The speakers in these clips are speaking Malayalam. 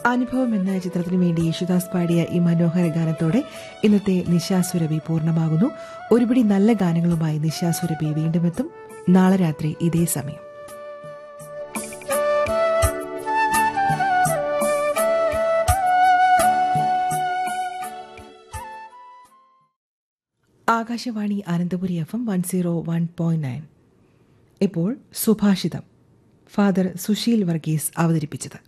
അനുഭവം എന്ന ചിത്രത്തിനു വേണ്ടി യേശുദാസ് പാടിയ ഈ മനോഹര ഗാനത്തോടെ ഇന്നത്തെ നിശാസുരഭി പൂർണ്ണമാകുന്നു ഒരുപിടി നല്ല ഗാനങ്ങളുമായി നിശാസുരഭി വീണ്ടും എത്തും നാളെ രാത്രി ഇതേ സമയം Akashvani Ananthapuri F M one zero one point nine ഇപ്പോൾ സുഭാഷിതം ഫാദർ സുശീൽ വർഗീസ് അവതരിപ്പിച്ചത്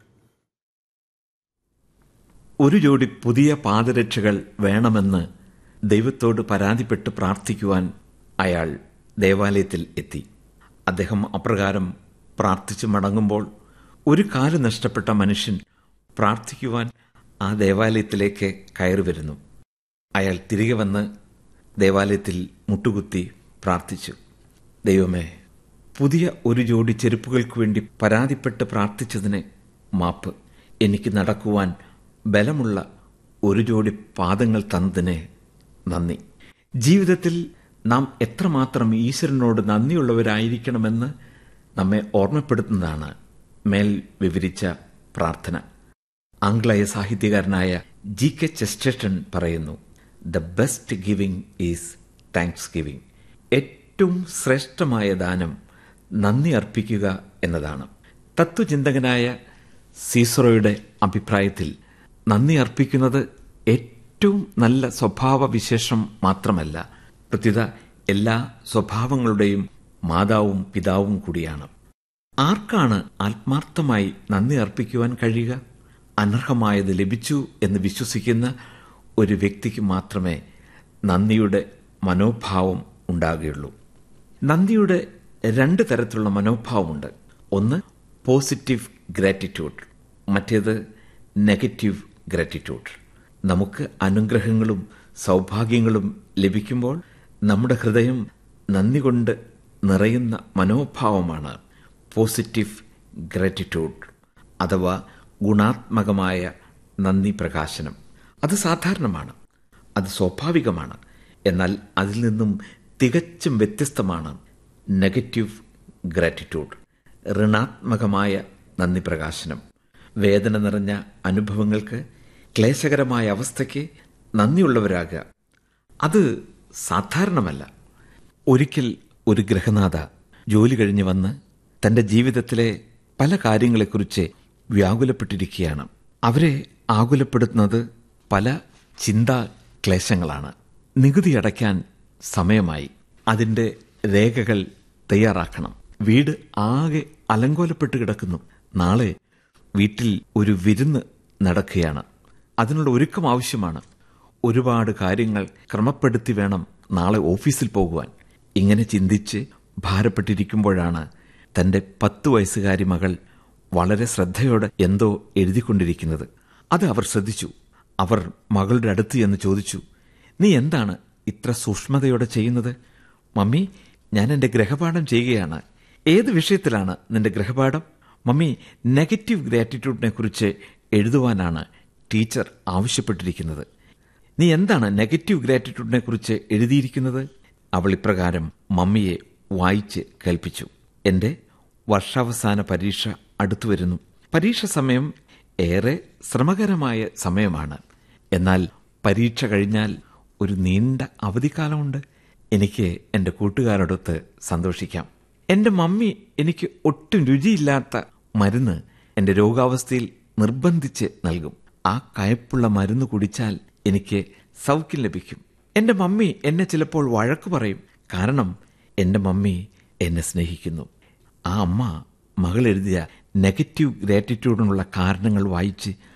ഒരു ജോഡി പുതിയ പാദരക്ഷകൾ വേണമെന്ന് ദൈവത്തോട് പരാതിപ്പെട്ട് പ്രാർത്ഥിക്കുവാൻ അയാൾ ദേവാലയത്തിൽ എത്തി അദ്ദേഹം അപ്രകാരം പ്രാർത്ഥിച്ചു മടങ്ങുമ്പോൾ ഒരു കാല് നഷ്ടപ്പെട്ട മനുഷ്യൻ പ്രാർത്ഥിക്കുവാൻ ആ ദേവാലയത്തിലേക്ക് കയറി വരുന്നു അയാൾ തിരികെ വന്ന് ദേവാലയത്തിൽ മുട്ടുകുത്തി പ്രാർത്ഥിച്ചു ദൈവമേ പുതിയ ഒരു ജോഡി ചെരുപ്പുകൾക്ക് വേണ്ടി പരാതിപ്പെട്ട് പ്രാർത്ഥിച്ചതിന് മാപ്പ് എനിക്ക് നടക്കുവാൻ ബലമുള്ള ഒരു ജോഡി പാദങ്ങൾ തന്നതിന് നന്ദി ജീവിതത്തിൽ നാം എത്രമാത്രം ഈശ്വരനോട് നന്ദിയുള്ളവരായിരിക്കണമെന്ന് നമ്മെ ഓർമ്മപ്പെടുത്തുന്നതാണ് മേൽ വിവരിച്ച പ്രാർത്ഥന ആംഗ്ലേയ സാഹിത്യകാരനായ ജി കെ ചെസ്റ്റൺ പറയുന്നു the best giving is thanks giving ഏറ്റവും ശ്രേഷ്ഠമായ ദാനം നന്ദി അർപ്പിക്കുക എന്നതാണ് തത്വചിന്തകനായ സീസറോയുടെ അഭിപ്രായത്തിൽ നന്ദി അർപ്പിക്കുന്നത് ഏറ്റവും നല്ല സ്വഭാവവിശേഷം മാത്രമല്ല പ്രത്യുത എല്ലാ സ്വഭാവങ്ങളുടെയും മാതാവും പിതാവും കൂടിയാണ് ആർക്കാണ് ആത്മാർത്ഥമായി നന്ദി അർപ്പിക്കുവാൻ കഴിയുക അനർഹമായത് ലഭിച്ചു എന്ന് വിശ്വസിക്കുന്ന ഒരു വ്യക്തിക്ക് മാത്രമേ നന്ദിയുടെ മനോഭാവം ഉണ്ടാകുകയുള്ളൂ നന്ദിയുടെ രണ്ട് തരത്തിലുള്ള മനോഭാവമുണ്ട് ഒന്ന് പോസിറ്റീവ് ഗ്രാറ്റിറ്റ്യൂഡ് മറ്റേത് നെഗറ്റീവ് ഗ്രാറ്റിറ്റ്യൂഡ് നമുക്ക് അനുഗ്രഹങ്ങളും സൗഭാഗ്യങ്ങളും ലഭിക്കുമ്പോൾ നമ്മുടെ ഹൃദയം നന്ദി കൊണ്ട് നിറയുന്ന മനോഭാവമാണ് പോസിറ്റീവ് ഗ്രാറ്റിറ്റ്യൂഡ് അഥവാ ഗുണാത്മകമായ നന്ദി പ്രകാശനം അത് സാധാരണമാണ് അത് സ്വാഭാവികമാണ് എന്നാൽ അതിൽ നിന്നും തികച്ചും വ്യത്യസ്തമാണ് നെഗറ്റീവ് ഗ്രാറ്റിറ്റ്യൂഡ് ഋണാത്മകമായ നന്ദി പ്രകാശനം വേദന നിറഞ്ഞ അനുഭവങ്ങൾക്ക് ക്ലേശകരമായ അവസ്ഥയ്ക്ക് നന്ദിയുള്ളവരാകുക അത് സാധാരണമല്ല ഒരിക്കൽ ഒരു ഗ്രഹനാഥ ജോലി കഴിഞ്ഞ് വന്ന് തന്റെ ജീവിതത്തിലെ പല കാര്യങ്ങളെക്കുറിച്ച് വ്യാകുലപ്പെട്ടിരിക്കുകയാണ് അവരെ ആകുലപ്പെടുത്തുന്നത് പല ചിന്താ ക്ലേശങ്ങളാണ് നികുതി അടയ്ക്കാൻ സമയമായി അതിന്റെ രേഖകൾ തയ്യാറാക്കണം വീട് ആകെ അലങ്കോലപ്പെട്ട് കിടക്കുന്നു നാളെ വീട്ടിൽ ഒരു വിരുന്ന് നടക്കുകയാണ് അതിനുള്ള ഒരുക്കം ആവശ്യമാണ് ഒരുപാട് കാര്യങ്ങൾ ക്രമപ്പെടുത്തി വേണം നാളെ ഓഫീസിൽ പോകുവാൻ ഇങ്ങനെ ചിന്തിച്ച് ഭാരപ്പെട്ടിരിക്കുമ്പോഴാണ് തന്റെ പത്തു വയസ്സുകാരി മകൾ വളരെ ശ്രദ്ധയോടെ എന്തോ എഴുതിക്കൊണ്ടിരിക്കുന്നത് അത് അവർ ശ്രദ്ധിച്ചു അവർ മകളുടെ അടുത്ത് എന്ന് ചോദിച്ചു നീ എന്താണ് ഇത്ര സൂക്ഷ്മതയോടെ ചെയ്യുന്നത് മമ്മി ഞാൻ എന്റെ ഗ്രഹപാഠം ചെയ്യുകയാണ് ഏത് വിഷയത്തിലാണ് നിന്റെ ഗ്രഹപാഠം മമ്മി നെഗറ്റീവ് ഗ്രാറ്റിറ്റ്യൂഡിനെ കുറിച്ച് എഴുതുവാനാണ് ടീച്ചർ ആവശ്യപ്പെട്ടിരിക്കുന്നത് നീ എന്താണ് നെഗറ്റീവ് ഗ്രാറ്റിറ്റ്യൂഡിനെ കുറിച്ച് എഴുതിയിരിക്കുന്നത് അവൾ ഇപ്രകാരം മമ്മിയെ വായിച്ച് കേൾപ്പിച്ചു എന്റെ വർഷാവസാന പരീക്ഷ അടുത്തു വരുന്നു പരീക്ഷ സമയം ഏറെ ശ്രമകരമായ സമയമാണ് എന്നാൽ പരീക്ഷ കഴിഞ്ഞാൽ ഒരു നീണ്ട അവധിക്കാലമുണ്ട് എനിക്ക് എൻ്റെ കൂട്ടുകാരോടൊത്ത് സന്തോഷിക്കാം എൻ്റെ മമ്മി എനിക്ക് ഒട്ടും രുചിയില്ലാത്ത മരുന്ന് എൻ്റെ രോഗാവസ്ഥയിൽ നിർബന്ധിച്ച് നൽകും ആ കയപ്പുള്ള മരുന്ന് കുടിച്ചാൽ എനിക്ക് സൗഖ്യം ലഭിക്കും എൻ്റെ മമ്മി എന്നെ ചിലപ്പോൾ വഴക്ക് പറയും കാരണം എൻ്റെ മമ്മി എന്നെ സ്നേഹിക്കുന്നു ആ അമ്മ മകൾ എഴുതിയ നെഗറ്റീവ് ഗ്രാറ്റിറ്റ്യൂഡിനുള്ള കാരണങ്ങൾ വായിച്ച്